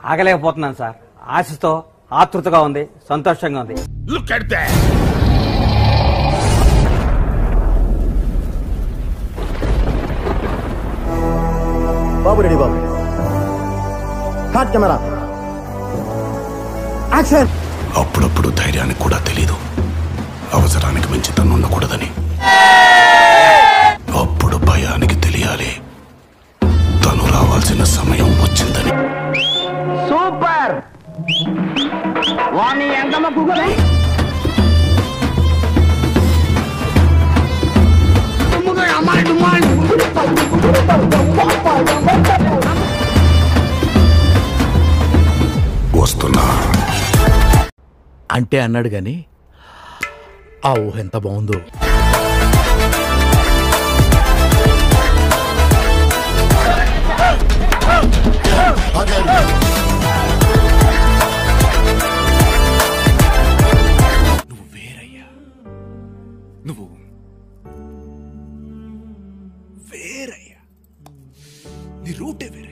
ఆగలేకపోతున్నాను sir ఆశతో ఆతృతగా ఉంది సంతోషంగా ఉంది లుక్ అట్ దట్ బాబు రెడీ బాబు హాట్ కెమెరా యాక్షన్ అప్పుడప్పుడు ధైర్యానికి కూడా తెలీదు అవసరానికి మించి తను ఉండకూడదని అప్పుడు భయానికి తెలియాలి తను రావాల్సిన సమయం వచ్చిందని సూపర్ వాణి ఎంతమ్మ కుక్కరే వస్తున్నా అంటే అన్నాడు గాని ఆ ఊహ ఎంత బాగుందో నువ్వు వేరయ్యా నువ్వు వేరయ్యా నీ రూటే వేరే